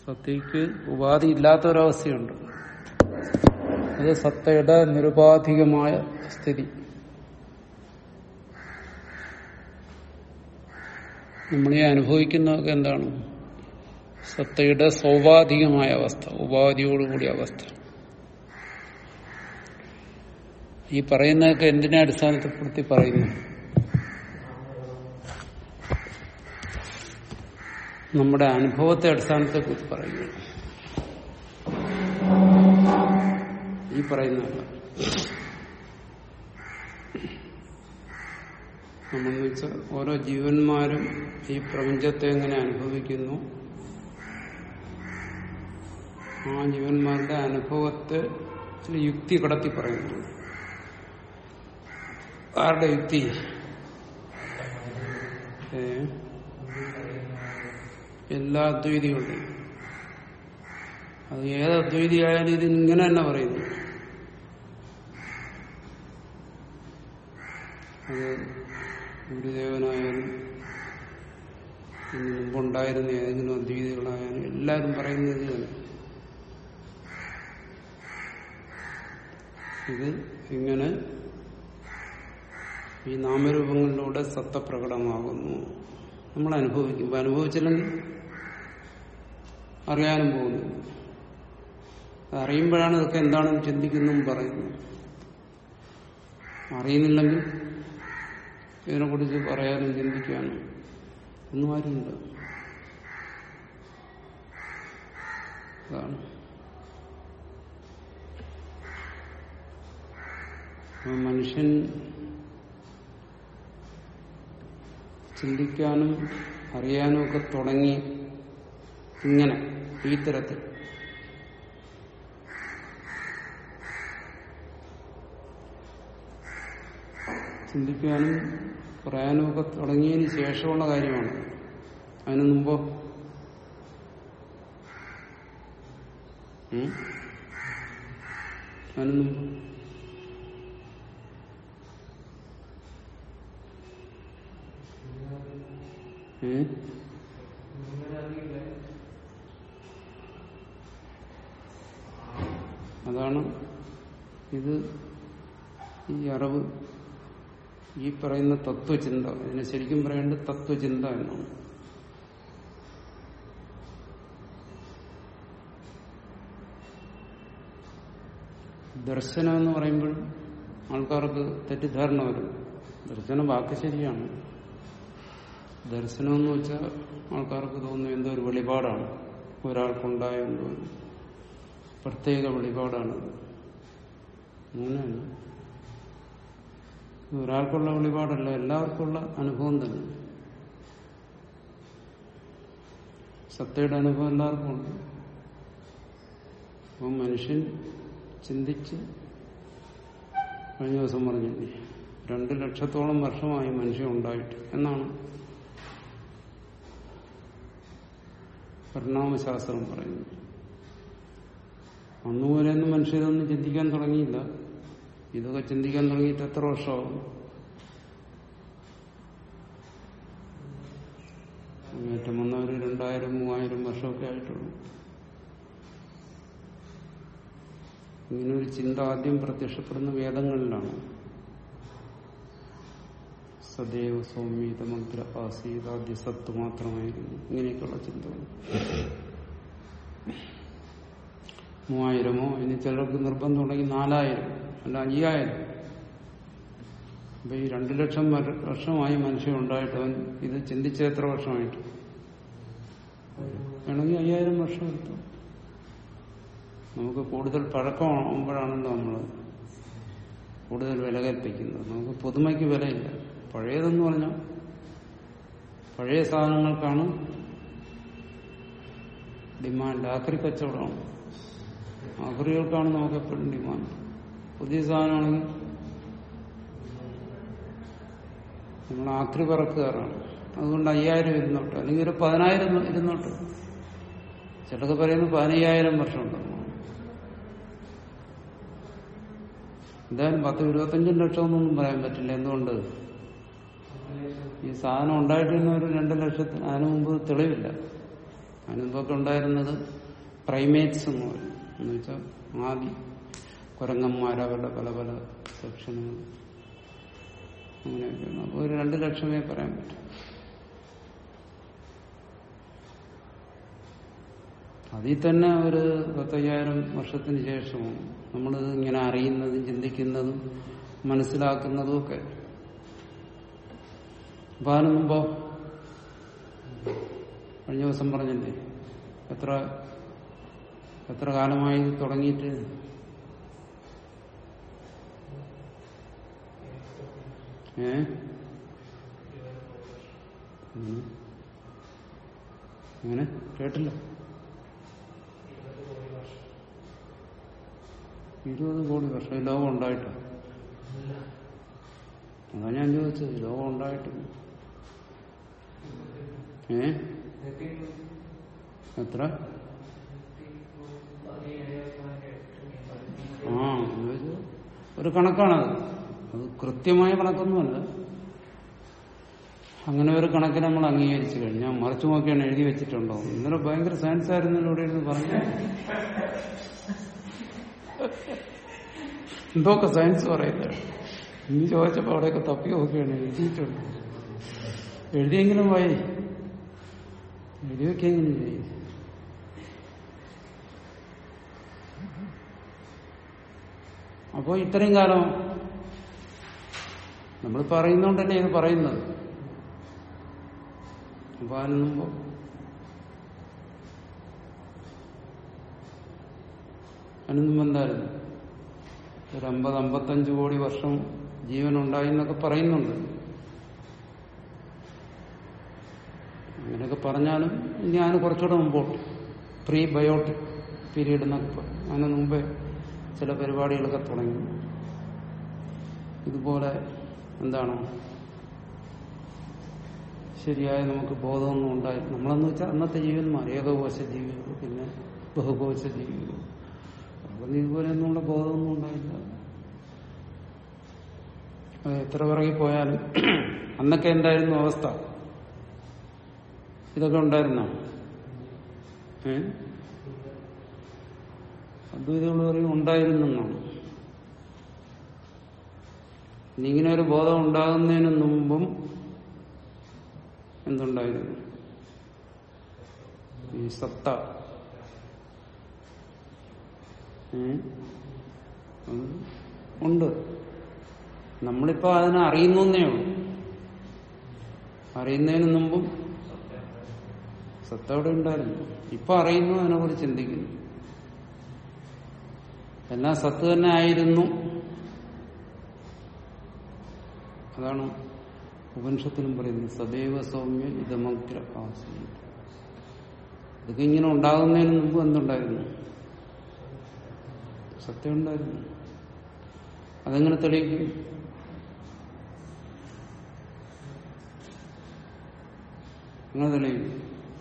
സത്തയ്ക്ക് ഉപാധി ഇല്ലാത്ത ഒരവസ്ഥയുണ്ട് അത് സത്തയുടെ നിരുപാധികമായ സ്ഥിതി നമ്മളീ അനുഭവിക്കുന്നതൊക്കെ എന്താണ് സത്തയുടെ സ്വാഭാവികമായ അവസ്ഥ ഉപാധിയോടുകൂടിയ അവസ്ഥ ഈ പറയുന്നതൊക്കെ എന്തിനെ അടിസ്ഥാനത്തിൽപ്പെടുത്തി പറയുന്നു നമ്മുടെ അനുഭവത്തെ അടിസ്ഥാനത്തെക്കുറിച്ച് പറയുന്നു ഈ പറയുന്നതല്ല നമ്മളെന്ന് വെച്ചാൽ ഓരോ ജീവന്മാരും ഈ പ്രപഞ്ചത്തെ എങ്ങനെ അനുഭവിക്കുന്നു ആ ജീവന്മാരുടെ അനുഭവത്തെ യുക്തി കടത്തി പറയുന്നു ആരുടെ യുക്തി ഏ എല്ലാ അദ്വൈതികളുടെയും അത് ഏത് അദ്വൈതിയായാലും ഇത് ഇങ്ങനെ തന്നെ പറയുന്നു അത് ഗുരുദേവനായാലും ഇതിന് മുമ്പുണ്ടായിരുന്ന ഏതെങ്കിലും അദ്വൈതികളായാലും എല്ലാവരും പറയുന്നത് ഇത് തന്നെ ഇത് ഇങ്ങനെ ഈ നാമരൂപങ്ങളിലൂടെ സത്ത പ്രകടമാകുന്നു നമ്മൾ അനുഭവിക്കും അനുഭവിച്ചില്ലെങ്കിൽ അറിയാനും പോകുന്നു അറിയുമ്പോഴാണ് ഇതൊക്കെ എന്താണെന്ന് ചിന്തിക്കുന്നു പറയുന്നു അറിയുന്നില്ലെങ്കിൽ ഇതിനെക്കുറിച്ച് പറയാനും ചിന്തിക്കാനും ഒന്നും ആരുമില്ല അതാണ് മനുഷ്യൻ ചിന്തിക്കാനും അറിയാനും ഒക്കെ തുടങ്ങി ഇങ്ങനെ ഈ തരത്തിൽ ചിന്തിക്കാനും പറയാനും ഒക്കെ തുടങ്ങിയതിന് ശേഷമുള്ള കാര്യമാണ് അതിനു മുമ്പോ ഉം? അതിനു മുമ്പ് ഏ അതാണ് ഇത് ഈ അറിവ് ഈ പറയുന്ന തത്വചിന്ത ഇതിനെ ശരിക്കും പറയേണ്ടത് തത്വചിന്ത എന്നാണ് ദർശനം എന്ന് പറയുമ്പോൾ ആൾക്കാർക്ക് തെറ്റിദ്ധാരണ വരും ദർശനം വാക്ക് ശരിയാണ് ദർശനം എന്ന് വെച്ചാൽ ആൾക്കാർക്ക് തോന്നുന്നു എന്തോ ഒരു വെളിപാടാണ് ഒരാൾക്കുണ്ടായ എന്തോ ഒരു പ്രത്യേക വെളിപാടാണ് അങ്ങനെയല്ല ഇത് ഒരാൾക്കുള്ള വെളിപാടല്ല എല്ലാവർക്കുള്ള അനുഭവം തന്നെ സത്തയുടെ അനുഭവം എല്ലാവർക്കും ഉണ്ട് അപ്പം മനുഷ്യൻ ചിന്തിച്ച് കഴിഞ്ഞ ദിവസം പറഞ്ഞില്ലേ രണ്ടു ലക്ഷത്തോളം വർഷമായി മനുഷ്യൻ ഉണ്ടായിട്ട് എന്നാണ് പരിണാമശാസ്ത്രം പറയുന്നത് അന്നുപോലെയൊന്നും മനുഷ്യരൊന്നും ചിന്തിക്കാൻ തുടങ്ങിയില്ല ഇതൊക്കെ ചിന്തിക്കാൻ തുടങ്ങിയിട്ട് എത്ര വർഷമാകും ഏറ്റവും വന്നവർ രണ്ടായിരം മൂവായിരം വർഷമൊക്കെ ആയിട്ടുള്ളൂ ഇങ്ങനെ ഒരു ചിന്ത ആദ്യം പ്രത്യക്ഷപ്പെടുന്ന വേദങ്ങളിലാണ് സദൈവ സൗമ്യത മന്ത്ര ആസീത ആദ്യ സത്ത് മാത്രമായിരുന്നു ഇങ്ങനെയൊക്കെയുള്ള ചിന്തകൾ മൂവായിരമോ ഇനി ചിലർക്ക് നിർബന്ധം ഉണ്ടെങ്കിൽ നാലായിരം അല്ല അയ്യായിരം അപ്പൊ ഈ രണ്ടു ലക്ഷം വര- വർഷമായി മനുഷ്യൻ ഉണ്ടായിട്ട് അവൻ ഇത് ചിന്തിച്ച എത്ര വർഷമായിട്ട് വേണമെങ്കിൽ അയ്യായിരം വർഷം എടുത്തു നമുക്ക് കൂടുതൽ പഴക്കമാകുമ്പോഴാണല്ലോ നമ്മൾ കൂടുതൽ വില കൽപ്പിക്കുന്നത് നമുക്ക് പുതുമയ്ക്ക് വിലയില്ല പഴയതെന്ന് പറഞ്ഞാൽ പഴയ സാധനങ്ങൾക്കാണ് ഡിമാൻഡ് ആക്രി കച്ചവടമാണ് ആക്രികൾക്കാണ് നമുക്ക് എപ്പോഴും ഡിമാൻഡ് പുതിയ സാധനമാണെങ്കിൽ നമ്മൾ ആക്രി പറക്കുകാരാണ് അതുകൊണ്ട് അയ്യായിരം ഇരുന്നോട്ട് അല്ലെങ്കിൽ ഒരു പതിനായിരം ഇരുന്നോട്ട് ചിലർക്ക് പറയുന്നത് പതിനയ്യായിരം വർഷം ഉണ്ടെന്ന് എന്തായാലും പത്ത് ഇരുപത്തഞ്ചും ലക്ഷം എന്നൊന്നും പറയാൻ പറ്റില്ല എന്തുകൊണ്ട് ഈ സാധനം ഉണ്ടായിട്ട് തന്നെ ഒരു രണ്ട് ലക്ഷത്തിന് അതിനു മുമ്പ് തെളിവില്ല അതിന് മുമ്പൊക്കെ ഉണ്ടായിരുന്നത് പ്രൈമേറ്റ്സ് എന്ന് പറയും എന്ന് വെച്ചാൽ ആദ്യ കുരങ്ങന്മാർ അവരുടെ പല പല സെക്ഷനുകൾ അങ്ങനെയൊക്കെയാണ് അപ്പോൾ ഒരു രണ്ട് ലക്ഷമേ പറയാൻ പറ്റും അതിൽ തന്നെ ഒരു പത്തയ്യായിരം വർഷത്തിന് ശേഷമാണ് നമ്മളിത് ഇങ്ങനെ അറിയുന്നതും ചിന്തിക്കുന്നതും മനസ്സിലാക്കുന്നതും ഒക്കെ അപ്പൊ അതിന് മുമ്പോ കഴിഞ്ഞ ദിവസം പറഞ്ഞില്ലേ എത്ര എത്ര കാലമായി ഇത് തുടങ്ങിയിട്ട് ഏ ഉം. എങ്ങനെ കേട്ടില്ല ഇരുപത് കോടി വർഷം ഈ ലോകം ഉണ്ടായിട്ടോ അതാ ഞാൻ ചോദിച്ചത് ഈ ലോകം ഉണ്ടായിട്ട് ഏ എത്ര ആ എന്ന് വെച്ചാൽ ഒരു കണക്കാണത് അത് കൃത്യമായ കണക്കൊന്നുമല്ല അങ്ങനെ ഒരു കണക്ക് നമ്മൾ അംഗീകരിച്ചു കഴിഞ്ഞാൽ മറിച്ചു നോക്കിയാണ് എഴുതി വെച്ചിട്ടുണ്ടോ ഇന്നലെ ഭയങ്കര സയൻസ് ആയിരുന്നു ഇവിടെ ഇരുന്ന് പറഞ്ഞു എന്തൊക്കെ സയൻസ് പറയുന്നത് ഇനി ചോദിച്ചപ്പോ അവിടെയൊക്കെ തപ്പി നോക്കിയാണ് എഴുതിയിട്ടുണ്ട് എഴുതിയെങ്കിലും പോയി എഴുതി വെക്കെങ്കിലും ചെയ്യും അപ്പോ ഇത്രയും കാലം നമ്മൾ പറയുന്നോണ്ടല്ലേ ഇത് പറയുന്നത് അപ്പൊ അതിന് മുമ്പ് അതിന് മുമ്പ് എന്തായിരുന്നു ഒരു അമ്പത് അമ്പത്തഞ്ച് കോടി വർഷം ജീവൻ ഉണ്ടായി എന്നൊക്കെ പറയുന്നുണ്ട് അങ്ങനെയൊക്കെ പറഞ്ഞാലും ഞാൻ കുറച്ചുകൂടെ മുമ്പോട്ട് പ്രീ ബയോട്ടിക് പീരീഡ് എന്നൊക്കെ പറയും അതിന് മുമ്പേ ചില പരിപാടികളൊക്കെ തുടങ്ങി ഇതുപോലെ എന്താണ് ശരിയായ നമുക്ക് ബോധമൊന്നും ഉണ്ടായി നമ്മളെന്ന് വെച്ചാൽ അന്നത്തെ ജീവന്മാർ ഏകകോശ ജീവികൾ പിന്നെ ബഹുകോശ ജീവികൾ അപ്പം ഇതുപോലെയൊന്നുള്ള ബോധമൊന്നും ഉണ്ടായില്ല അത് എത്ര പിറകെ പോയാലും അന്നൊക്കെ എന്തായിരുന്നു അവസ്ഥ ഇതൊക്കെ ഉണ്ടായിരുന്നോ ഏ അദ്വൈതകൾ പറയും ഉണ്ടായിരുന്നെന്നാണ് ഇനി ഇങ്ങനെ ഒരു ബോധം ഉണ്ടാകുന്നതിന് മുമ്പും എന്തുണ്ടായിരുന്നു ഈ സത്ത ഏ? അത് ഉണ്ട് നമ്മളിപ്പോ അതിനെ അറിയുന്നേ ഉള്ളൂ അറിയുന്നതിന് മുമ്പും സത്ത അവിടെ ഉണ്ടായിരുന്നു ഇപ്പൊ അറിയുന്നു അതിനെ കുറിച്ച് ചിന്തിക്കുന്നു എല്ലാം സത്ത് തന്നെ ആയിരുന്നു അതാണ് ഉപനിഷത്തിലും പറയുന്നത് സദൈവ സൗമ്യ ഇതമഗ്ര ആസീ ഇതൊക്കെ ഇങ്ങനെ ഉണ്ടാകുന്നതിന് മുമ്പ് എന്തുണ്ടായിരുന്നു സത്യം ഉണ്ടായിരുന്നു അതെങ്ങനെ തെളിയിക്കും എങ്ങനെ തെളിയിക്കും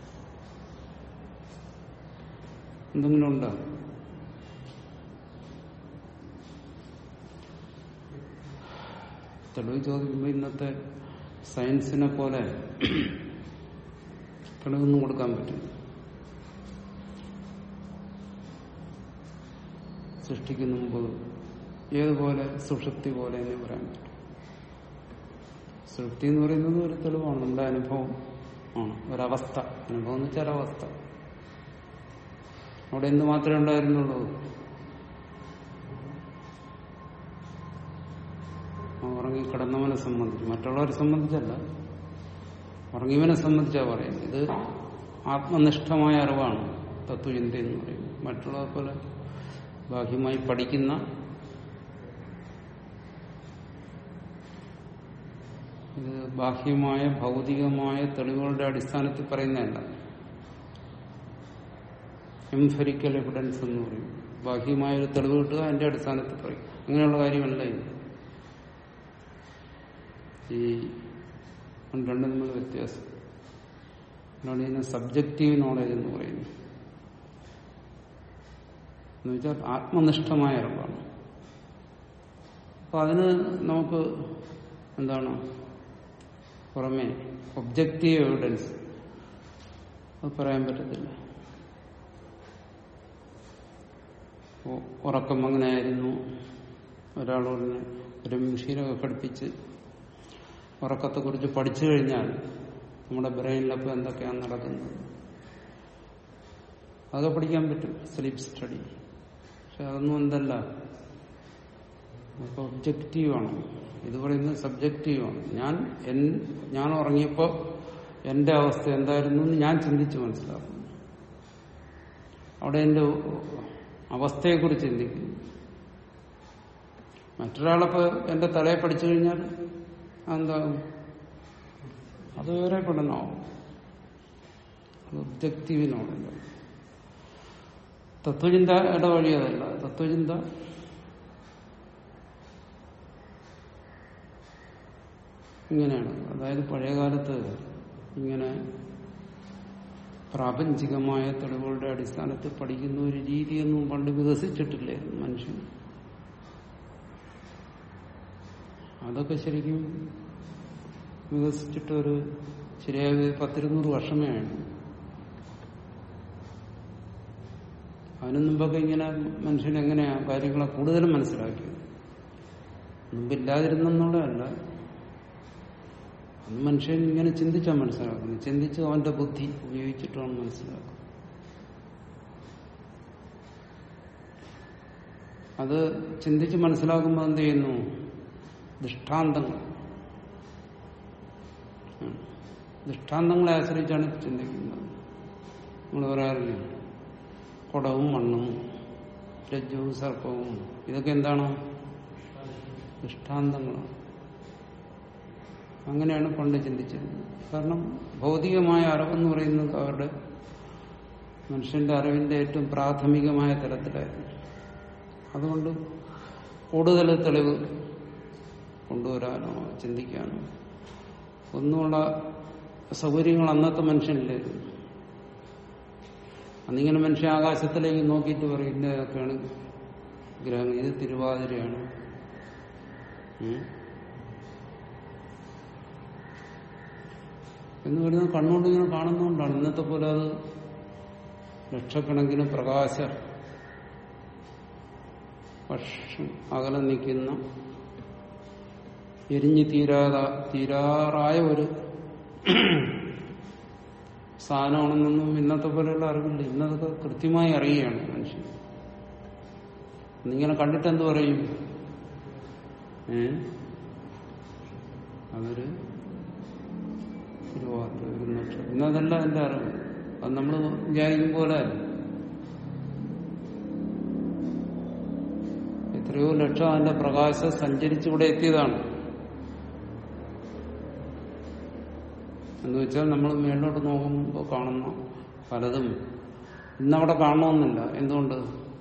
എന്തെങ്കിലും ഉണ്ടോ തെളിവ് ചോദിക്കുമ്പോൾ ഇന്നത്തെ സയൻസിനെ പോലെ തെളിവൊന്നും കൊടുക്കാൻ പറ്റില്ല സൃഷ്ടിക്കുന്ന മുമ്പ് ഏതുപോലെ സുഷുപ്തി പോലെ എന്ന് പറയാൻ പറ്റും സൃഷ്ടി എന്ന് പറയുന്നത് ഒരു തെളിവാണ് നമ്മുടെ അനുഭവം ആണ് ഒരവസ്ഥ അനുഭവം എന്ന് വെച്ചാൽ ഒരവസ്ഥ അവിടെ എന്ത് മാത്രമേ ഉണ്ടായിരുന്നുള്ളൂ ഉറങ്ങിക്കിടന്നവനെ സംബന്ധിച്ച് മറ്റുള്ളവരെ സംബന്ധിച്ചല്ല ഉറങ്ങിയവനെ സംബന്ധിച്ചാ പറയുന്നത് ഇത് ആത്മനിഷ്ഠമായ അറിവാണ് തത്വചിന്ത എന്ന് പറയുന്നത് മറ്റുള്ളവരെ പോലെ ബാഹ്യമായി പഠിക്കുന്ന ഇത് ബാഹ്യമായ ഭൗതികമായ തെളിവുകളുടെ അടിസ്ഥാനത്തിൽ പറയുന്നതല്ല എംഫരിക്കൽ എവിഡൻസ് എന്ന് പറയും ബാഹ്യമായ ഒരു തെളിവ് കിട്ടുക അതിന്റെ അടിസ്ഥാനത്തിൽ പറയും അങ്ങനെയുള്ള കാര്യമല്ല ഇത് ഈ രണ്ടും തമ്മിൽ വ്യത്യാസം അതുകൊണ്ട് ഇതിനെ സബ്ജക്റ്റീവ് നോളജ് എന്ന് പറയുന്നു എന്ന് വെച്ചാൽ ആത്മനിഷ്ഠമായ അറിവാണ് അപ്പൊ അതിന് നമുക്ക് എന്താണ് പുറമെ ഒബ്ജക്റ്റീവ് എവിഡൻസ് അത് പറയാൻ പറ്റത്തില്ല ഉ- ഉറക്കം അങ്ങനെയായിരുന്നു ഒരാളോട് ഒരു മെഷീനൊക്കെ ഘടിപ്പിച്ച് ഉറക്കത്തെക്കുറിച്ച് പഠിച്ചു കഴിഞ്ഞാൽ നമ്മുടെ ബ്രെയിനിലപ്പോൾ എന്തൊക്കെയാണ് നടക്കുന്നത് അതൊക്കെ പഠിക്കാൻ പറ്റും സ്ലീപ്പ് സ്റ്റഡി പക്ഷെ അതൊന്നും എന്തല്ല അതൊക്കെ ഒബ്ജക്റ്റീവാണ് ഇത് പറയുന്നത് സബ്ജക്റ്റീവാണ് ഞാൻ എൻ ഞാൻ ഉറങ്ങിയപ്പോൾ എന്റെ അവസ്ഥ എന്തായിരുന്നു എന്ന് ഞാൻ ചിന്തിച്ച് മനസ്സിലാക്കുന്നു അവിടെ എന്റെ അവസ്ഥയെക്കുറിച്ച് ചിന്തിക്കുന്നു മറ്റൊരാളപ്പോ എന്റെ തലയെ പഠിച്ചു കഴിഞ്ഞാൽ എന്താകും അത് വേറെ പഠനമാവും അത് ഒബ്ജക്റ്റീവിനോടല്ല തത്വചിന്തയുടെ വഴി അതല്ല തത്വചിന്ത ഇങ്ങനെയാണ് അതായത് പഴയകാലത്ത് ഇങ്ങനെ പ്രാപഞ്ചികമായ തെളിവുകളുടെ അടിസ്ഥാനത്തിൽ പഠിക്കുന്ന ഒരു രീതിയൊന്നും പണ്ട് വികസിച്ചിട്ടില്ലായിരുന്നു മനുഷ്യൻ അതൊക്കെ ശരിക്കും വികസിച്ചിട്ട് ഒരു ശരിയായ ഒരു പത്തിരുന്നൂറ് വർഷമേ ആണ് അതിനു മുമ്പൊക്കെ ഇങ്ങനെ മനുഷ്യൻ എങ്ങനെയാ കാര്യങ്ങളെ കൂടുതലും മനസ്സിലാക്കിയത് മുമ്പില്ലാതിരുന്നെന്നുള്ളതല്ല അന്ന് മനുഷ്യൻ ഇങ്ങനെ ചിന്തിച്ചാൽ മനസ്സിലാക്കുന്നത് ചിന്തിച്ച് അവന്റെ ബുദ്ധി ഉപയോഗിച്ചിട്ടാണ് മനസ്സിലാക്കുന്നത് അത് ചിന്തിച്ച് മനസ്സിലാക്കുമ്പോൾ എന്ത് ചെയ്യുന്നു ദൃഷ്ടാന്തങ്ങൾ ഉം. ദൃഷ്ടാന്തങ്ങളെ ആശ്രയിച്ചാണ് ചിന്തിക്കുന്നത് നമ്മൾ പറയാറില്ല കുടവും മണ്ണും രജ്ജുവും സർപ്പവും ഇതൊക്കെ എന്താണ് ദൃഷ്ടാന്തങ്ങളാണ് അങ്ങനെയാണ് പണ്ട് ചിന്തിച്ചിരുന്നത് കാരണം ഭൗതികമായ അറിവെന്ന് പറയുന്നത് അവരുടെ മനുഷ്യന്റെ അറിവിന്റെ ഏറ്റവും പ്രാഥമികമായ തലത്തിലായിരുന്നു അതുകൊണ്ട് കൂടുതൽ തെളിവ് കൊണ്ടുവരാനോ ചിന്തിക്കാനോ ഒന്നുമുള്ള സൗകര്യങ്ങൾ അന്നത്തെ മനുഷ്യനില്ലായിരുന്നു അന്നിങ്ങനെ മനുഷ്യൻ ആകാശത്തിലേക്ക് നോക്കിയിട്ട് പറയും ഇന്നതൊക്കെയാണ് ഗ്രഹം ഇത് തിരുവാതിരയാണ് ഉം. എന്ന് പറയുന്നത് കണ്ണുകൊണ്ട് ഇങ്ങനെ കാണുന്നതുകൊണ്ടാണ് ഇന്നത്തെ പോലെ അത് ലക്ഷക്കണക്കിന് പ്രകാശ വർഷം അകലെ നിൽക്കുന്ന എരിഞ്ഞു തീരാത തീരാറായ ഒരു സാധനമാണെന്നൊന്നും ഇന്നത്തെ പോലെയുള്ള അറിവില്ല ഇന്നതൊക്കെ കൃത്യമായി അറിയുകയാണ് മനുഷ്യൻ ഇന്നിങ്ങനെ കണ്ടിട്ട് എന്ത് പറയും ഏ അതൊരു തിരുവാതിര ഒരു നക്ഷത്രം ഇന്നതല്ല എന്റെ അറിവ് അത് നമ്മൾ വിചാരിക്കും പോലെ അല്ല. എത്രയോ ലക്ഷം അതിന്റെ പ്രകാശം സഞ്ചരിച്ച് ഇവിടെ എത്തിയതാണ് എന്ന് വെച്ചാൽ നമ്മൾ മേലോട്ട് നോക്കുമ്പോൾ കാണുന്ന പലതും ഇന്നവിടെ കാണണമെന്നില്ല എന്തുകൊണ്ട്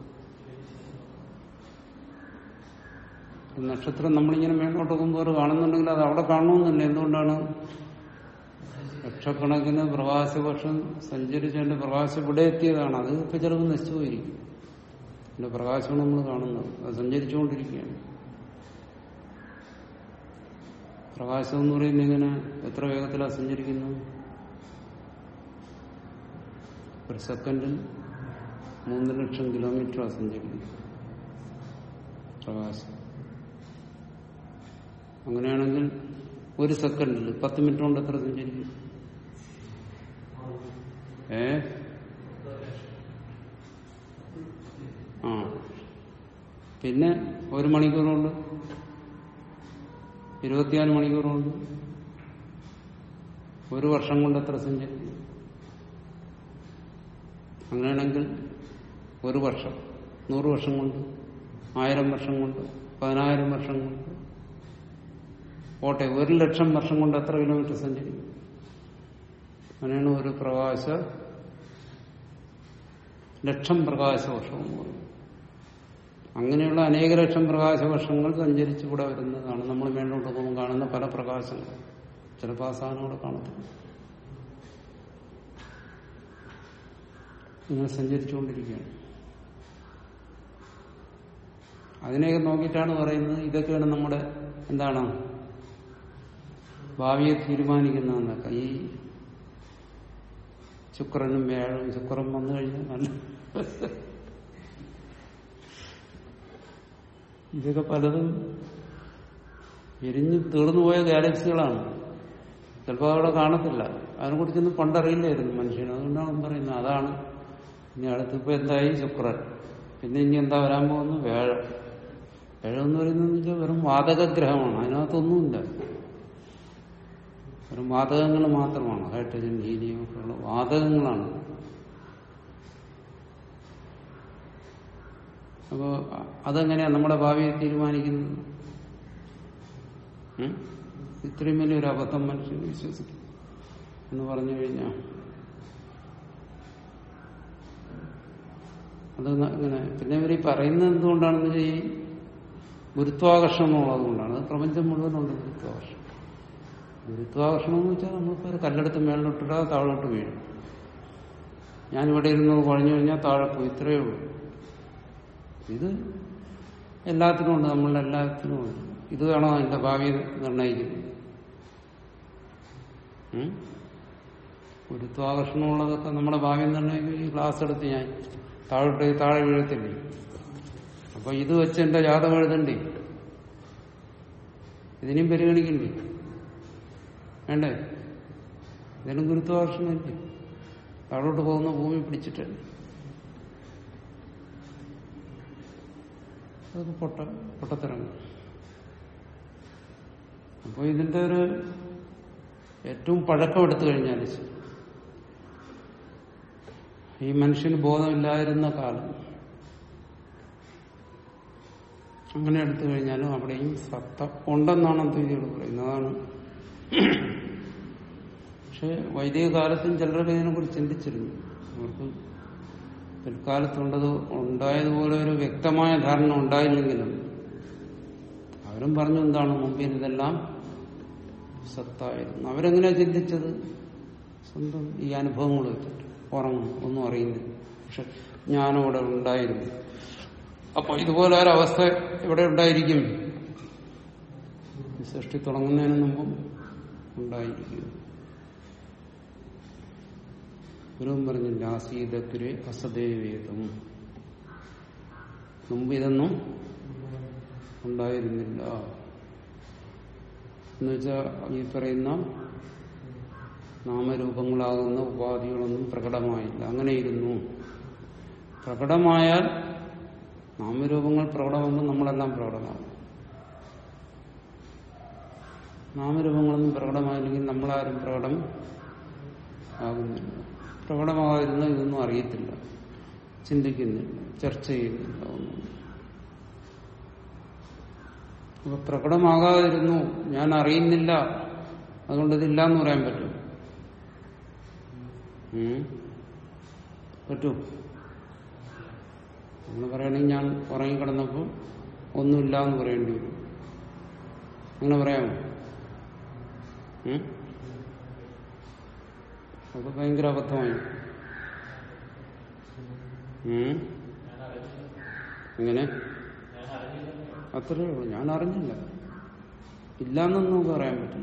ഒരു നക്ഷത്രം നമ്മളിങ്ങനെ മേലോട്ട് നോക്കുമ്പോൾ ഒരു കാണുന്നുണ്ടെങ്കിൽ അത് അവിടെ കാണണമെന്നില്ല എന്തുകൊണ്ടാണ് ലക്ഷക്കണക്കിന് പ്രകാശവർഷം സഞ്ചരിച്ച് അതിന്റെ പ്രകാശം ഇവിടെ എത്തിയതാണ് അത് ഇപ്പൊ ചിലപ്പോൾ നശിച്ചു പോയിരിക്കും അതിന്റെ പ്രകാശമാണ് നമ്മൾ കാണുന്നത് അത് സഞ്ചരിച്ചുകൊണ്ടിരിക്കുകയാണ് പ്രകാശം എന്ന് പറയുന്നത് ഇങ്ങനെ എത്ര വേഗത്തിലാണ് സഞ്ചരിക്കുന്നത് ഒരു സെക്കൻഡിൽ മൂന്ന് ലക്ഷം കിലോമീറ്ററാണ് സഞ്ചരിക്കുന്നത് പ്രകാശം അങ്ങനെയാണെങ്കിൽ ഒരു സെക്കൻഡിൽ പത്ത് മിനിറ്റ് കൊണ്ട് എത്ര സഞ്ചരിക്കും ഏ ആ പിന്നെ ഒരു മണിക്കൂർ കൊണ്ട് ഇരുപത്തിനാല് മണിക്കൂർ കൊണ്ട് ഒരു വർഷം കൊണ്ട് എത്ര സഞ്ചരിക്കും അങ്ങനെയാണെങ്കിൽ ഒരു വർഷം നൂറ് വർഷം കൊണ്ട് ആയിരം വർഷം കൊണ്ട് പതിനായിരം വർഷം കൊണ്ട് പോട്ടെ ഒരു ലക്ഷം വർഷം കൊണ്ട് എത്ര കിലോമീറ്റർ സഞ്ചരിക്കും അങ്ങനെയാണ് ഒരു പ്രകാശ ലക്ഷം പ്രകാശ വർഷം എന്ന് പറയും അങ്ങനെയുള്ള അനേക ലക്ഷം പ്രകാശ വർഷങ്ങൾ സഞ്ചരിച്ച് ഇവിടെ വരുന്നതാണ് നമ്മൾ മേലോട്ട് പോകുമ്പോൾ കാണുന്ന പല പ്രകാശങ്ങൾ ചിലപ്പോൾ ആ സാധനം ഇവിടെ കാണത്തില്ല ഇങ്ങനെ സഞ്ചരിച്ചുകൊണ്ടിരിക്കുകയാണ് അതിനെയൊക്കെ നോക്കിയിട്ടാണ് പറയുന്നത് ഇതൊക്കെയാണ് നമ്മുടെ എന്താണ് ഭാവിയെ തീരുമാനിക്കുന്നതെന്നൊക്കെ ഈ ശുക്രനും വ്യാഴവും ശുക്രൻ വന്നു കഴിഞ്ഞാൽ നല്ല ഇതൊക്കെ പലതും എരിഞ്ഞ് തീർന്നു പോയ ഗാലക്സികളാണ് ചിലപ്പോൾ അവിടെ കാണത്തില്ല അതിനെക്കുറിച്ചൊന്നും പണ്ടറിയില്ലായിരുന്നു മനുഷ്യന് അതുകൊണ്ടാണ് പറയുന്നത് അതാണ് ഇനി അടുത്തിപ്പോ എന്തായി ശുക്രൻ പിന്നെ ഇനി എന്താ വരാൻ പോകുന്നു വേഴം വേഴം എന്ന് പറയുന്നത് വെച്ചാൽ വെറും വാതകഗ്രഹമാണ് അതിനകത്തൊന്നുമില്ല വെറും വാതകങ്ങൾ മാത്രമാണ് ഹൈഡ്രജൻ ഹീലിയം ഒക്കെ ഉള്ള വാതകങ്ങളാണ് അപ്പോ അതെങ്ങനെയാ നമ്മുടെ ഭാവിയെ തീരുമാനിക്കുന്നത് ഉം? ഇത്രയും വലിയൊരു അബദ്ധം മനുഷ്യൻ വിശ്വസിക്കും എന്ന് പറഞ്ഞു കഴിഞ്ഞാൽ അത് ന- ഇങ്ങനെ പിന്നെ ഇവർ ഈ പറയുന്നത് എന്തുകൊണ്ടാണെന്ന് വെച്ചാൽ ഈ ഗുരുത്വാകർഷണം ഉള്ളത് കൊണ്ടാണ് അത് പ്രപഞ്ചം മുഴുവനുണ്ട് ഗുരുത്വാകർഷണം ഗുരുത്വാകർഷണം എന്ന് വെച്ചാൽ നമ്മളിപ്പോൾ ഒരു കല്ലെടുത്ത് മേളിലോട്ടിടാതെ താഴോട്ട് വീഴും ഞാനിവിടെ ഇരുന്ന് കുഴഞ്ഞു കഴിഞ്ഞാൽ താഴെ പോയി ഇത്രയേ ഉള്ളൂ ഇത് എല്ലാത്തിനും ഉണ്ട് നമ്മളുടെ എല്ലാത്തിനും ഉണ്ട് ഇത് വേണോ എന്റെ ഭാവി നിർണയിക്കുന്നത് ഉം? ഗുരുത്വാകർഷണമുള്ളതൊക്കെ നമ്മുടെ ഭാവി നിർണയിക്കും ഈ ക്ലാസ് എടുത്ത് ഞാൻ താഴോട്ട് താഴെ വീഴത്തില്ലേ അപ്പൊ ഇത് വെച്ച് എന്റെ ജാതകം എഴുതണ്ടേ ഇതിനെയും പരിഗണിക്കണ്ടേ വേണ്ടേ ഇതിനും ഗുരുത്വാകർഷണമില്ലേ താഴോട്ട് പോകുന്ന ഭൂമി പിടിച്ചിട്ടല്ലേ അതൊക്കെ പൊട്ട പൊട്ടത്തിറങ്ങും അപ്പോൾ ഇതിന്റെ ഒരു ഏറ്റവും പഴക്കം എടുത്തു കഴിഞ്ഞാൽ ഈ മനുഷ്യന് ബോധമില്ലാതിരുന്ന കാലം അങ്ങനെ എടുത്തു കഴിഞ്ഞാലും അവിടെയും സത്ത ഉണ്ടെന്നാണ് അദ്വൈതികൾ പറയുന്നത് അതാണ് പക്ഷെ വൈദിക കാലത്തും ചിലരൊക്കെ ഇതിനെക്കുറിച്ച് ചിന്തിച്ചിരുന്നു അവർക്ക് പിൽക്കാലത്തുണ്ടത് ഉണ്ടായതുപോലെ ഒരു വ്യക്തമായ ധാരണ ഉണ്ടായില്ലെങ്കിലും അവരും പറഞ്ഞു എന്താണ് മുമ്പിൽ ഇതെല്ലാം സത്തായിരുന്നു അവരെങ്ങനെയാ ചിന്തിച്ചത് സ്വന്തം ഈ അനുഭവങ്ങൾ വെച്ചിട്ട് ഉറങ്ങും ഒന്നും അറിയുന്നില്ല പക്ഷെ ജ്ഞാനം ഇവിടെ ഉണ്ടായിരുന്നു അപ്പൊ ഇതുപോലെ ഒരവസ്ഥ ഇവിടെ ഉണ്ടായിരിക്കും ഈ സൃഷ്ടി തുടങ്ങുന്നതിന് മുമ്പും ഉണ്ടായിരിക്കും ഗുരുവും പറഞ്ഞില്ല ആസീതക്കുരെ അസദേവേദം മുമ്പ് ഇതൊന്നും ഉണ്ടായിരുന്നില്ല എന്നുവെച്ചാൽ ഈ പറയുന്ന നാമരൂപങ്ങളാകുന്ന ഉപാധികളൊന്നും പ്രകടമായില്ല അങ്ങനെ ഇരുന്നു പ്രകടമായാൽ നാമരൂപങ്ങൾ പ്രകടമാകുമ്പോൾ നമ്മളെല്ലാം പ്രകടമാകും നാമരൂപങ്ങളൊന്നും പ്രകടമായില്ലെങ്കിൽ നമ്മളാരും പ്രകടം ആകുന്നില്ല പ്രകടമാകാതിരുന്ന ഇതൊന്നും അറിയത്തില്ല ചിന്തിക്കുന്നില്ല ചർച്ച ചെയ്യുന്നില്ല ഒന്നും അപ്പൊ പ്രകടമാകാതിരുന്നു ഞാൻ അറിയുന്നില്ല അതുകൊണ്ട് ഇതില്ല എന്ന് പറയാൻ പറ്റും ഉം? പറ്റൂ നമ്മൾ പറയുകയാണെങ്കിൽ ഞാൻ ഉറങ്ങിക്കിടന്നപ്പോൾ ഒന്നുമില്ല എന്ന് പറയേണ്ടി വരും അങ്ങനെ പറയാമോ ഉം? അത് ഭയങ്കര അബദ്ധമായി ഉം? എങ്ങനെ അത്രേ ഉള്ളൂ ഞാൻ അറിഞ്ഞില്ല ഇല്ലാന്നൊന്നും നമുക്ക് പറയാൻ പറ്റില്ല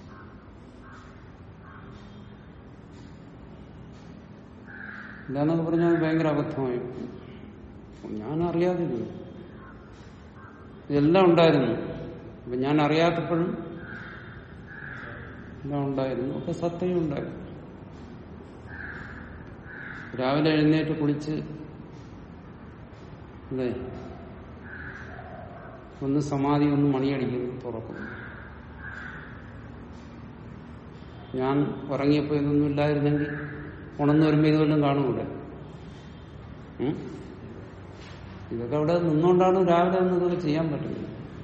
ഇല്ലാന്നൊക്കെ പറഞ്ഞാൽ അത് ഭയങ്കര അബദ്ധമായി ഞാൻ അറിയാതിരുന്നു ഇതെല്ലാം ഉണ്ടായിരുന്നു അപ്പൊ ഞാൻ അറിയാത്തപ്പോഴും എല്ലാം ഉണ്ടായിരുന്നു അപ്പൊ സത്തയും ഉണ്ടായിരുന്നു രാവിലെ എഴുന്നേറ്റ് കുളിച്ച് അല്ലേ ഒന്ന് സമാധി ഒന്ന് മണിയടിക്കുന്നു തുറക്കുന്നു ഞാൻ ഉറങ്ങിയപ്പോൾ ഇതൊന്നും ഇല്ലായിരുന്നെങ്കിൽ ഉണർന്നു വരുമ്പോൾ ഇതുവല്ലതും കാണൂല ഉം? ഇതൊക്കെ അവിടെ നിന്നുകൊണ്ടാണ് രാവിലെ ഒന്നും ഇതൊക്കെ ചെയ്യാൻ പറ്റുന്നത്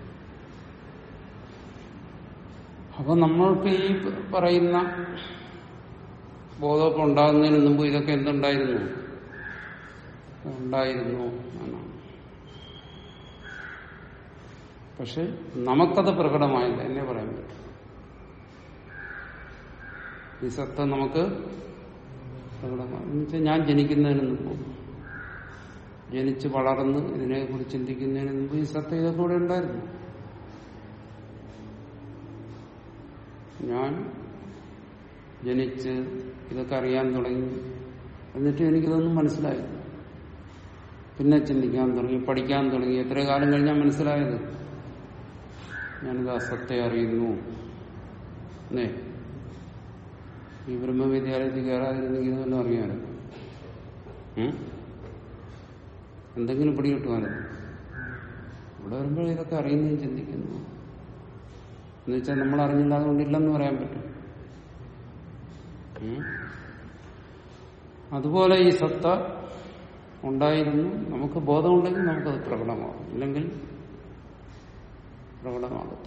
അപ്പൊ നമ്മൾക്ക് ഈ പറയുന്ന ബോധമൊക്കെ ഉണ്ടാകുന്നതിന് മുമ്പ് ഇതൊക്കെ എന്തുണ്ടായിരുന്നു ഉണ്ടായിരുന്നു എന്നാണ് പക്ഷെ നമുക്കത് പ്രകടമായില്ല എന്നെ പറയാൻ പറ്റും ഈ സത്ത നമുക്ക് പ്രകടമായി എന്നുവെച്ചാൽ ഞാൻ ജനിക്കുന്നതിന് മുമ്പ് ജനിച്ച് വളർന്ന് ഇതിനെക്കുറിച്ച് ചിന്തിക്കുന്നതിന് മുമ്പ് ഈ സത്ത ഇതൊക്കെ ഇവിടെ ഉണ്ടായിരുന്നു ഞാൻ ജനിച്ച് ഇതൊക്കെ അറിയാൻ തുടങ്ങി എന്നിട്ട് എനിക്കിതൊന്നും മനസ്സിലായി പിന്നെ ചിന്തിക്കാൻ തുടങ്ങി പഠിക്കാൻ തുടങ്ങി എത്ര കാലം കഴിഞ്ഞാൽ മനസ്സിലായത് ഞാനിത് അസത്തെ അറിയുന്നു എന്നേ ഈ ബ്രഹ്മവിദ്യാലയത്തിൽ കയറാതിരുന്നെങ്കിൽ ഇതെല്ലാം അറിയാമായിരുന്നു ഉം? എന്തെങ്കിലും പിടികിട്ടുവാനോ ഇവിടെ വരുമ്പോൾ ഇതൊക്കെ അറിയുന്നതും ചിന്തിക്കുന്നു എന്നുവെച്ചാൽ നമ്മൾ അറിഞ്ഞില്ല അതുകൊണ്ടില്ലെന്ന് പറയാൻ പറ്റും ഉം? അതുപോലെ ഈ സത്ത ഉണ്ടായിരുന്നു നമുക്ക് ബോധമുണ്ടെങ്കിൽ നമുക്കത് പ്രകടമാകും ഇല്ലെങ്കിൽ പ്രകടമാകും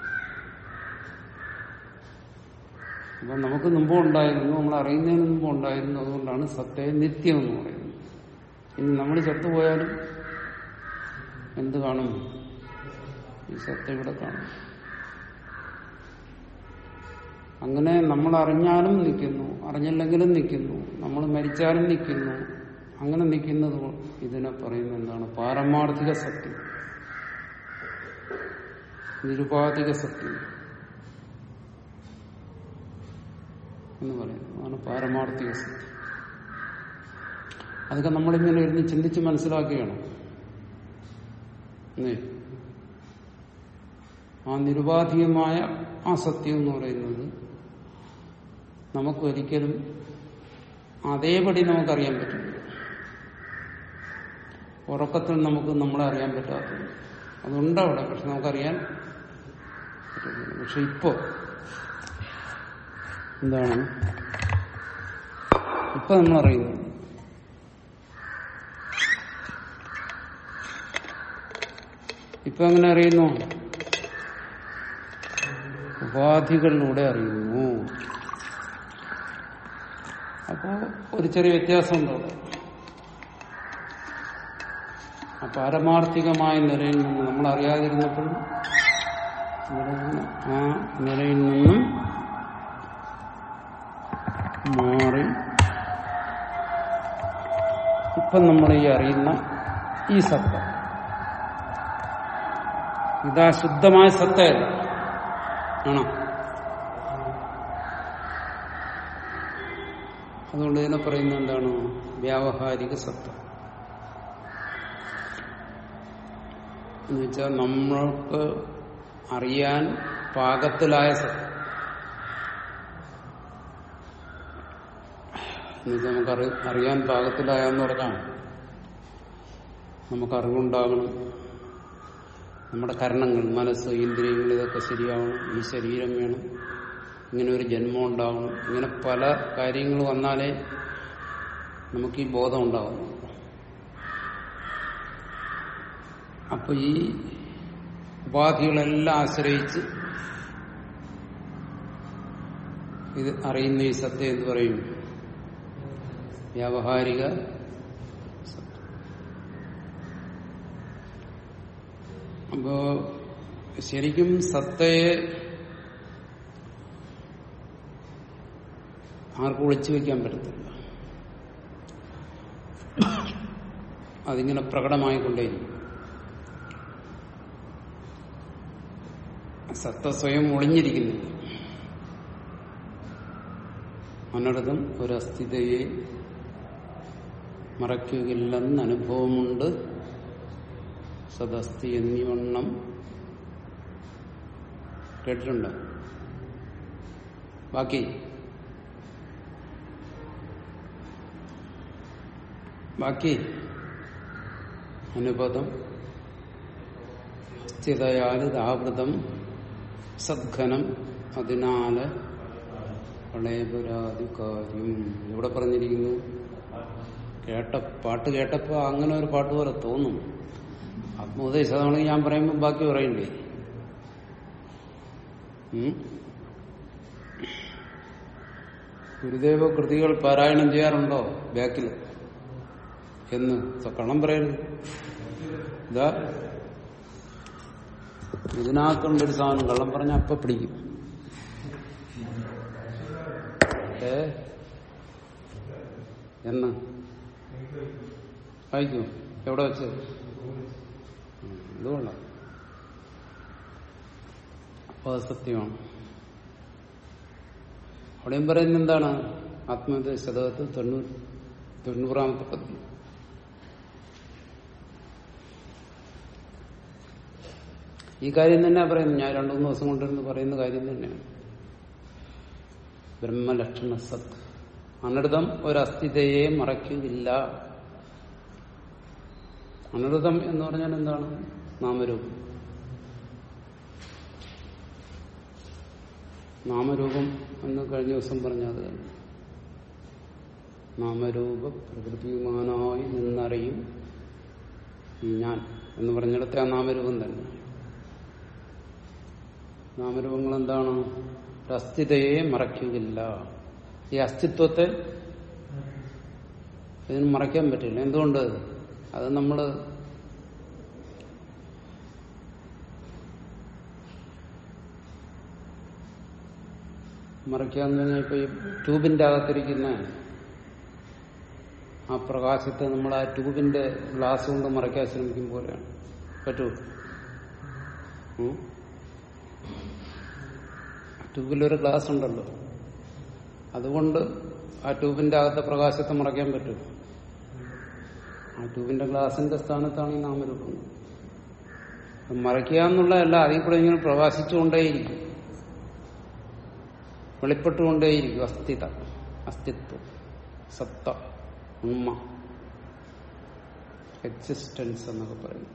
അപ്പൊ നമുക്ക് മുമ്പും ഉണ്ടായിരുന്നു നമ്മൾ അറിയുന്നതിന് മുമ്പ് ഉണ്ടായിരുന്നു അതുകൊണ്ടാണ് സത്തയെ നിത്യം എന്ന് പറയുന്നത് ഇനി നമ്മൾ ചത്തുപോയാലും എന്ത് കാണും ഈ സത്ത ഇവിടെ കാണും അങ്ങനെ നമ്മൾ അറിഞ്ഞാലും നിൽക്കുന്നു അറിഞ്ഞില്ലെങ്കിലും നിൽക്കുന്നു നമ്മൾ മരിച്ചാലും നിൽക്കുന്നു അങ്ങനെ നിൽക്കുന്നത് ഇതിനെ പറയുന്നത് എന്താണ് പാരമാർത്ഥിക സത്യം നിരുപാധിക സത്യം എന്ന് പറയുന്നു അതാണ് പാരമാർത്ഥിക സത്യം അതൊക്കെ നമ്മളിങ്ങനെ ഇരുന്ന് ചിന്തിച്ച് മനസ്സിലാക്കുകയാണ് എന്നേ. ആ നിരുപാധികമായ ആ സത്യം എന്ന് പറയുന്നത് നമുക്കൊരിക്കലും അതേപടി നമുക്കറിയാൻ പറ്റില്ല ഉറക്കത്തിൽ നമുക്ക് നമ്മളെ അറിയാൻ പറ്റാത്തത് അതുണ്ട് അവിടെ പക്ഷെ നമുക്കറിയാൻ പറ്റുന്നില്ല പക്ഷെ ഇപ്പോ എന്താണ് ഇപ്പൊ നമ്മളറിയുന്നു ഇപ്പൊ എങ്ങനെ അറിയുന്നു ഉപാധികളിലൂടെ അറിയുന്നു അപ്പോ ഒരു ചെറിയ വ്യത്യാസമുണ്ട് അവിടെ ആ പാരമാർത്ഥികമായ നിലയിൽ നിന്ന് നമ്മൾ അറിയാതിരുന്നപ്പോഴും ഇവിടെ നിന്ന് ആ നിലയിൽ നിന്നും മാറി ഇപ്പം നമ്മൾ ഈ അറിയുന്ന ഈ സത്ത ഇതാ ശുദ്ധമായ സത്തയല്ല ആണോ അതുകൊണ്ട് ഇതിനെ പറയുന്നത് എന്താണ് വ്യാവഹാരിക സത്ത എന്നുവെച്ചാൽ നമ്മൾക്ക് അറിയാൻ പാകത്തിലായ സത്ത എന്നുവെച്ചാൽ നമുക്ക് അറി അറിയാൻ പാകത്തിലായെന്ന് പറഞ്ഞാൽ നമുക്ക് അറിവുണ്ടാകണം നമ്മുടെ കരണങ്ങൾ മനസ്സ് ഇന്ദ്രിയങ്ങൾ ഇതൊക്കെ ശരിയാവണം ഈ ശരീരം വേണം ഇങ്ങനെ ഒരു ജന്മം ഉണ്ടാവണം ഇങ്ങനെ പല കാര്യങ്ങൾ വന്നാലേ നമുക്ക് ഈ ബോധം ഉണ്ടാകുന്നു അപ്പൊ ഈ ഉപാധികളെല്ലാം ആശ്രയിച്ച് ഇത് അറിയുന്ന ഈ സത്യം എന്ന് പറയും വ്യാവഹാരിക സത്യം അപ്പോ ശരിക്കും സത്തയെ ആർക്കും ഒളിച്ചു വെക്കാൻ പറ്റത്തില്ല അതിങ്ങനെ പ്രകടമായിക്കൊണ്ടേയിരിക്കും സത്ത സ്വയം ഒളിഞ്ഞിരിക്കുന്നില്ല അനടതും ഒരു അസ്ഥിതയെ മറയ്ക്കുകയില്ലെന്ന് അനുഭവമുണ്ട് സദസ്തി എന്നിവണ്ണം കേട്ടിട്ടുണ്ട് ബാക്കി ബാക്കി അനുപദം സ്ഥിതയാലിതാവൃതം സദ്ഘനം അതിനാല് പ്രളയപുരാധികാര്യം ഇവിടെ പറഞ്ഞിരിക്കുന്നു കേട്ട പാട്ട് കേട്ടപ്പോ അങ്ങനെ ഒരു പാട്ട് പോലെ തോന്നും ആത്മോപദേശമാണെങ്കിൽ ഞാൻ പറയുമ്പോൾ ബാക്കി പറയണ്ടേ ഉം? ഗുരുദേവ കൃതികൾ പാരായണം ചെയ്യാറുണ്ടോ ബാക്കിൽ എന്ന് സ- കള്ളം പറയരുത് ഇതാ ഇതിനകത്തുണ്ടൊരു സാധനം കള്ളം പറഞ്ഞ അപ്പ പിടിക്കും ഏ എന്ന് വായിക്കൂ എവിടെ വെച്ച് ഉം, ഇത് കൊള്ളാം അപ്പൊ അത് സത്യമാണ് അവിടെയും പറയുന്നത് എന്താണ് ആത്മഹത്യ ശതകത്ത് തൊണ്ണൂറ് തൊണ്ണൂറാമത്തെ പദ്യം ഈ കാര്യം തന്നെ പറയുന്നു ഞാൻ രണ്ടു മൂന്ന് ദിവസം കൊണ്ടിരുന്ന് പറയുന്ന കാര്യം തന്നെയാണ് ബ്രഹ്മലക്ഷണ സത്ത് അനൃതം ഒരസ്ഥിതയെ മറയ്ക്കില്ല അനൃതം എന്ന് പറഞ്ഞാൽ എന്താണ് നാമരൂപം നാമരൂപം എന്ന് കഴിഞ്ഞ ദിവസം പറഞ്ഞത് നാമരൂപ പ്രകൃതിമാനായി നിന്നറിയും ഈ ഞാൻ എന്ന് പറഞ്ഞിടത്തെ ആ നാമരൂപം തന്നെ നാമരൂപങ്ങൾ എന്താണ് ഒരു അസ്ഥിതയെ മറയ്ക്കുകയില്ല ഈ അസ്തിത്വത്തെ ഇതിന് മറയ്ക്കാൻ പറ്റില്ല എന്തുകൊണ്ട് അത് നമ്മള് മറയ്ക്കാന്ന് പറഞ്ഞാൽ ഇപ്പൊ ഈ ട്യൂബിന്റെ അകത്തിരിക്കുന്ന ആ പ്രകാശത്തെ നമ്മൾ ആ ട്യൂബിന്റെ ഗ്ലാസ് കൊണ്ട് മറയ്ക്കാൻ ശ്രമിക്കും പോലെയാണ് പറ്റൂ ഉം? ട്യൂബിലൊരു ഗ്ലാസ് ഉണ്ടല്ലോ അതുകൊണ്ട് ആ ട്യൂബിന്റെ അകത്തെ പ്രകാശത്തെ മറയ്ക്കാൻ പറ്റും ആ ട്യൂബിന്റെ ഗ്ലാസിന്റെ സ്ഥാനത്താണ് ഈ നാമരൂപം മറയ്ക്കുക എന്നുള്ളതല്ല അതിൽ കൂടെ ഇങ്ങനെ പ്രകാശിച്ചുകൊണ്ടേയിരിക്കും വെളിപ്പെട്ടുകൊണ്ടേയിരിക്കും അസ്ഥിത അസ്തിത്വം സത്ത ഉണ്മ എക്സിസ്റ്റൻസ് എന്നൊക്കെ പറയുന്നു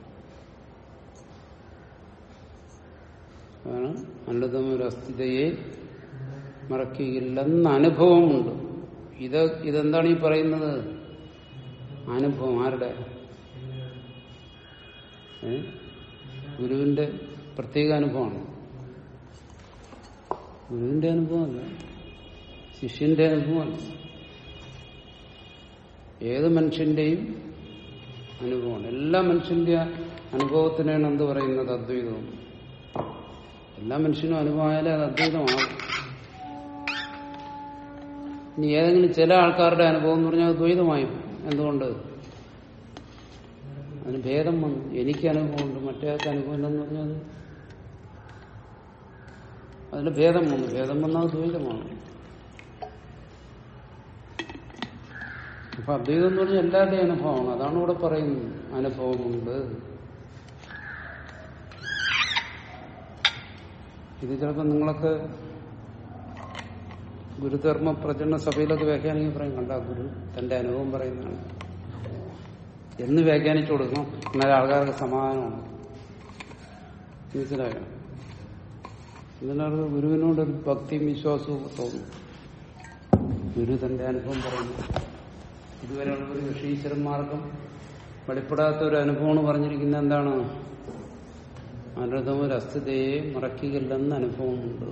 അതാണ് അനൃതം ഒരു അസ്ഥിതയെ മറക്കുകയില്ലെന്ന അനുഭവമുണ്ട് ഇത് ഇതെന്താണ് ഈ പറയുന്നത് അനുഭവം ആരുടെ ഏ? ഗുരുവിന്റെ പ്രത്യേക അനുഭവമാണ് ഗുരുവിന്റെ അനുഭവമല്ല ശിഷ്യന്റെ അനുഭവമല്ല ഏത് മനുഷ്യന്റെയും അനുഭവമാണ് എല്ലാ മനുഷ്യന്റെ അനുഭവത്തിനാണ് എന്ത് പറയുന്നത് അദ്വൈതം എല്ലാ മനുഷ്യനും അനുഭവമായാലേ അത് അദ്വൈതമാകും ഇനി ഏതെങ്കിലും ചില ആൾക്കാരുടെ അനുഭവം എന്ന് പറഞ്ഞാൽ അത് ദ്വൈതമായി പോകും. എന്തുകൊണ്ട് അതിന് ഭേദം വന്നു എനിക്ക് അനുഭവമുണ്ട് മറ്റേ ആൾക്ക് അനുഭവം ഇല്ലെന്ന് പറഞ്ഞാൽ അത് അതിന് ഭേദം വന്നു ഭേദം വന്നാൽ ദ്വൈതമാണ് അപ്പൊ അദ്വൈതം എന്ന് പറഞ്ഞാൽ എല്ലാവരുടെയും അനുഭവമാണ് അതാണ് ഇവിടെ പറയുന്നത് അനുഭവമുണ്ട് ഇത് ചിലപ്പോൾ നിങ്ങളൊക്കെ ഗുരുധർമ്മ പ്രചരണ സഭയിലൊക്കെ വ്യാഖ്യാനിക്കാൻ പറയും കണ്ട ഗുരു തന്റെ അനുഭവം പറയുന്നതാണ് എന്ന് വ്യാഖ്യാനിച്ചു കൊടുക്കണം എന്നാൽ ആൾക്കാർക്ക് സമാധാനമാണ് മനസ്സിലായോ എന്നാലും ഗുരുവിനോടൊരു ഭക്തിയും വിശ്വാസവും തോന്നും ഗുരു തന്റെ അനുഭവം പറയുന്നു ഇതുവരെയുള്ള ഒരു ഋഷീശ്വരന്മാർക്കും വെളിപ്പെടാത്ത ഒരു അനുഭവമാണ് പറഞ്ഞിരിക്കുന്നത് എന്താണ് അനൃതം ഒരു അസ്ഥിതയെ മറക്കുകയില്ലെന്ന അനുഭവമുണ്ട്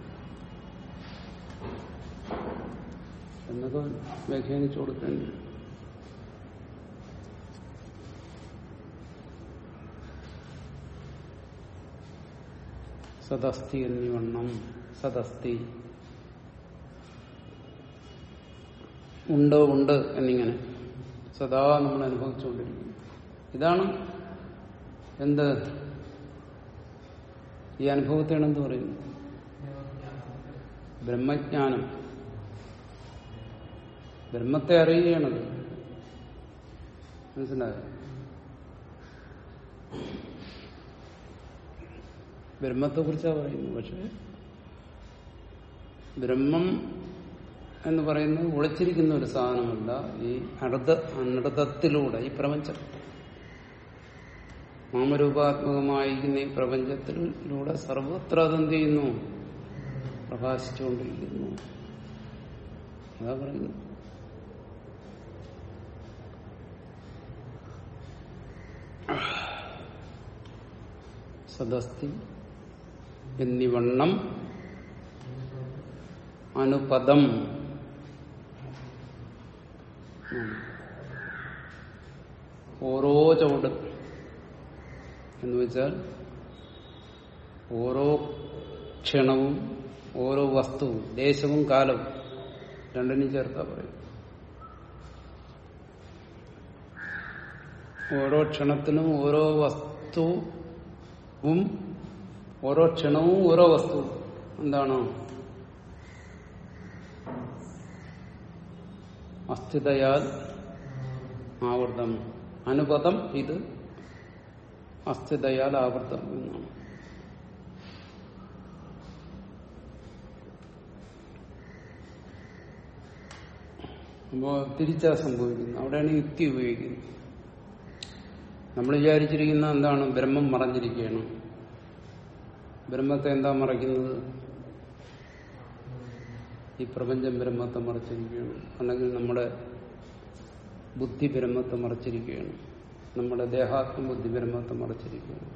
എന്നൊക്കെ വ്യാഖ്യാനിച്ചു കൊടുക്കേണ്ടി സദസ്തി എന്നിവണ്ണം സദസ്തി ഉണ്ട് ഉണ്ട് എന്നിങ്ങനെ സദാ നമ്മൾ അനുഭവിച്ചുകൊണ്ടിരിക്കുന്നു ഇതാണ് എന്ത് ഈ അനുഭവത്തെയാണ് എന്ത് പറയുന്നത് ബ്രഹ്മജ്ഞാനം ബ്രഹ്മത്തെ അറിയുകയാണത് മനസ്സിലായോ ബ്രഹ്മത്തെ കുറിച്ചാണ് പറയുന്നത് പക്ഷെ ബ്രഹ്മം എന്ന് പറയുന്നത് ഒളിച്ചിരിക്കുന്ന ഒരു സാധനമല്ല ഈ അടത അനൃതത്തിലൂടെ ഈ പ്രപഞ്ചം നാമരൂപാത്മകമായിരിക്കുന്ന ഈ പ്രപഞ്ചത്തിലൂടെ സർവത്ര അതെന്ത് ചെയ്യുന്നു പ്രകാശിച്ചുകൊണ്ടിരിക്കുന്നു അതാ പറയുന്നു സദസ്തി എന്നിവണ്ണം അനുപദം ഉം. ഓരോ ചുവട് എന്ന് വെച്ചാൽ ഓരോ ക്ഷണവും ഓരോ വസ്തുവും ദേശവും കാലവും രണ്ടിനും ചേർത്താ പറയും ഓരോ ക്ഷണത്തിനും ഓരോ വസ്തുവും ഓരോ ക്ഷണവും ഓരോ വസ്തുവും എന്താണ് അസ്ഥിതയാൽ ആവർത്തം അനുപദം ഇത് അസ്ഥിതയാൽ ആവർത്തം എന്നാണ് അപ്പോ തിരിച്ചാ സംഭവിക്കുന്നത് അവിടെയാണ് യുക്തി ഉപയോഗിക്കുന്നത് നമ്മൾ വിചാരിച്ചിരിക്കുന്ന എന്താണ് ബ്രഹ്മം മറഞ്ഞിരിക്കുകയാണ് ബ്രഹ്മത്തെ എന്താ മറയ്ക്കുന്നത് ഈ പ്രപഞ്ചം ബ്രഹ്മത്തെ മറച്ചിരിക്കുകയാണ് അല്ലെങ്കിൽ നമ്മുടെ ബുദ്ധി ബ്രഹ്മത്തെ മറച്ചിരിക്കുകയാണ് നമ്മുടെ ദേഹാത്മ ബുദ്ധി ബ്രഹ്മത്തെ മറച്ചിരിക്കുകയാണ്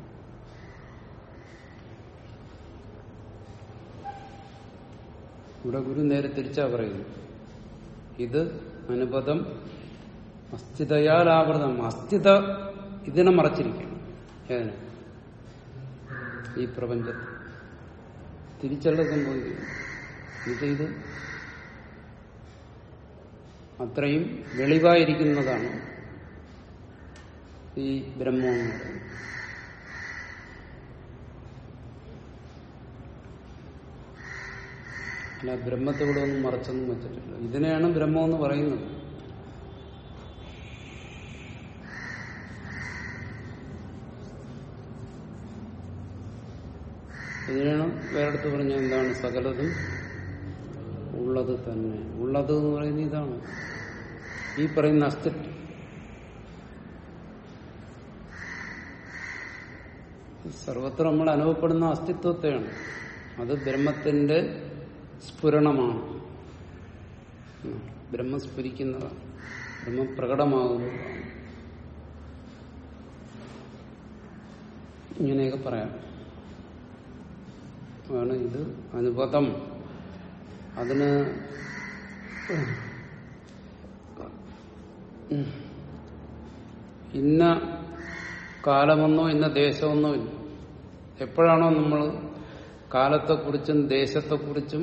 ഇവിടെ ഗുരു നേരെ തിരിച്ചാ പറയുന്നു ഇത് അനുപദം അസ്ഥിതയാലാവൃതം അസ്ഥിത ഇതിനെ മറച്ചിരിക്കുകയാണ് ഏതിനെ ഈ പ്രപഞ്ചത്തിൽ തിരിച്ചല്ല സംഭവിക്കുന്നു ഇത് ഇത് അത്രയും വെളിവായിരിക്കുന്നതാണ് ഈ ബ്രഹ്മം എന്ന് പറയുന്നത് അല്ല ബ്രഹ്മത്തെ ഇവിടെ ഒന്നും മറച്ചൊന്നും വെച്ചിട്ടില്ല ഇതിനെയാണ് ബ്രഹ്മം എന്ന് പറയുന്നത് ഇതിനാണ് വേറെടുത്ത് പറഞ്ഞ എന്താണ് സകലതും ഉള്ളത് തന്നെ ഉള്ളത് എന്ന് പറയുന്നത് ഇതാണ് ഈ പറയുന്ന അസ്തിത്വം സർവത്ര നമ്മൾ അനുഭവപ്പെടുന്ന അസ്തിത്വത്തെയാണ് അത് ബ്രഹ്മത്തിന്റെ സ്ഫുരണമാണ് ഉം. ബ്രഹ്മം സ്ഫുരിക്കുന്നതാണ് ബ്രഹ്മം പ്രകടമാകുന്നതാണ് ഇങ്ങനെയൊക്കെ പറയാം ആണ് ഇത് അനുപദം അതിന് ഇന്ന കാലമെന്നോ ഇന്ന ദേശമെന്നോ ഇല്ല എപ്പോഴാണോ നമ്മൾ കാലത്തെക്കുറിച്ചും ദേശത്തെക്കുറിച്ചും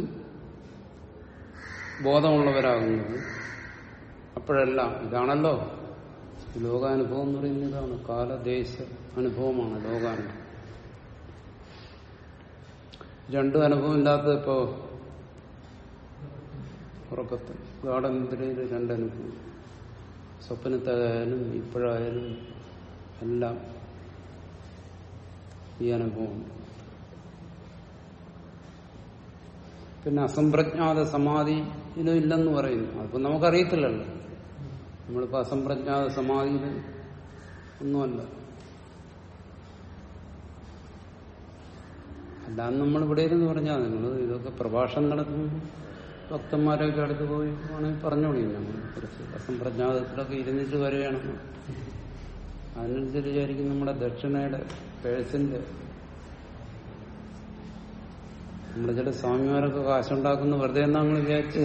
ബോധമുള്ളവരാകുന്നത് അപ്പോഴെല്ലാം ഇതാണല്ലോ ലോകാനുഭവം എന്ന് പറയുന്നത് ഇതാണ് കാലദേശ അനുഭവമാണ് ലോകാനുഭവം രണ്ടും അനുഭവം ഇല്ലാത്തത് ഇപ്പോ ഉറക്കത്ത് ഗാഠനിദ്രയിൽ രണ്ടനുഭവം സ്വപ്നത്തായാലും ഇപ്പോഴായാലും എല്ലാം ഈ അനുഭവം പിന്നെ അസംപ്രജ്ഞാത സമാധിയിലും ഇല്ലെന്ന് പറയുന്നു അതിപ്പോ നമുക്കറിയത്തില്ലല്ലോ നമ്മളിപ്പോ അസംപ്രജ്ഞാത സമാധിയിൽ ഒന്നുമല്ല അല്ലാന്ന് നമ്മൾ ഇവിടെ ഇരുന്ന് പറഞ്ഞാൽ നിങ്ങൾ ഇതൊക്കെ പ്രഭാഷണം നടത്തുമ്പോൾ ഭക്തന്മാരൊക്കെ അടുത്ത് പോയി ആണെങ്കിൽ പറഞ്ഞോളി നമ്മൾ കുറച്ച് അസംപ്രജ്ഞാതത്തിലൊക്കെ ഇരുന്നിട്ട് വരികയാണെന്ന് അതിനനുസരിച്ചായിരിക്കും നമ്മുടെ ദക്ഷിണയുടെ പേഴ്സിന്റെ നമ്മുടെ ചില സ്വാമിമാരൊക്കെ കാശുണ്ടാക്കുന്ന വെറുതെ എന്നാ നമ്മൾ വിചാരിച്ച്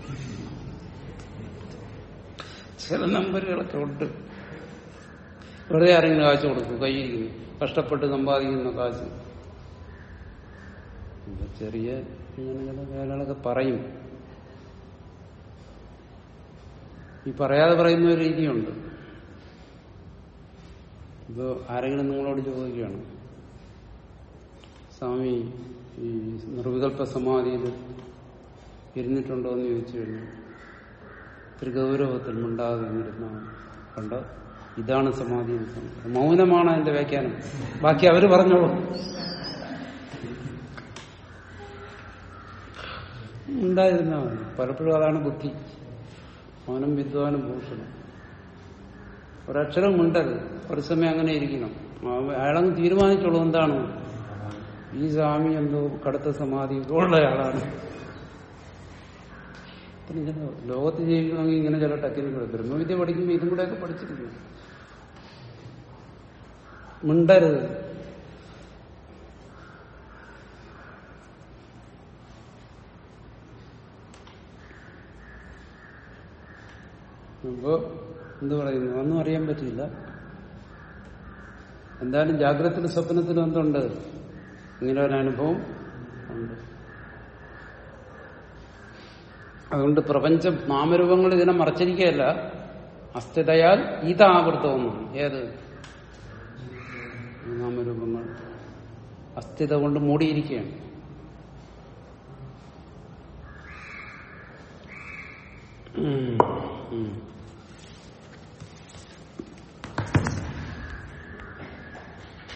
ചില നമ്പറുകളൊക്കെ ഉണ്ട് വെറുതെ ആരെങ്കിലും കാശ് കൊടുക്കും കയ്യിരിക്കുന്നു കഷ്ടപ്പെട്ട് സമ്പാദിക്കുന്ന കാശ് ഇപ്പൊ ചെറിയ ഇങ്ങനെ ചില വേലകളൊക്കെ പറയും ഈ പറയാതെ പറയുന്ന ഒരു രീതിയുണ്ട് ഇപ്പോ ആരെങ്കിലും നിങ്ങളോട് ചോദിക്കുകയാണ് സ്വാമി ഈ നിർവികൽപ്പ സമാധിയിൽ ഇരുന്നിട്ടുണ്ടോ എന്ന് ചോദിച്ചു കഴിഞ്ഞു ഇത്തിരി ഗൗരവത്തിൽ മിണ്ടാതെ ഇരുന്ന കണ്ടോ ഇതാണ് സമാധി എന്ന് പറയുന്നത്. മൗനമാണ് അതിന്റെ വ്യാഖ്യാനം ബാക്കി അവര് പറഞ്ഞോളൂ ഉണ്ടായിരുന്നാ മതി പലപ്പോഴും അതാണ് ബുദ്ധി മൗനം വിദ്വാനും ഭൂഷണം ഒരക്ഷരം ഉണ്ടത് ഒരു സമയം അങ്ങനെ ഇരിക്കണം ആ- അയാളങ്ങ് തീരുമാനിച്ചോളൂ എന്താണ് ഈ സ്വാമി എന്തോ കടുത്ത സമാധി ഉള്ള ആളാണ് പിന്നെ ചില ലോകത്ത് ജീവിക്കണമെങ്കിൽ ഇങ്ങനെ ചില ടെക്നിക്കുകൾ ബ്രഹ്മവിദ്യ പഠിക്കുമ്പോൾ ഇതും കൂടെയൊക്കെ പഠിച്ചിരിക്കണം മിണ്ടരുത് അപ്പോ എന്ത് പറയുന്നു ഒന്നും അറിയാൻ പറ്റില്ല എന്തായാലും ജാഗ്രതത്തിലും സ്വപ്നത്തിലും എന്തുണ്ട് ഇങ്ങനെ ഒരു അനുഭവം ഉണ്ട് അതുകൊണ്ട് പ്രപഞ്ചം നാമരൂപങ്ങൾ ഇതിനെ മറച്ചിരിക്കുകയല്ല അസ്ഥിതയാൽ ഇതാവൃത്തമെന്നാണ് ഏത് ഈ നാമരൂപങ്ങൾ അസ്ഥിത കൊണ്ട് മൂടിയിരിക്കുകയാണ് ഉം. ഉം.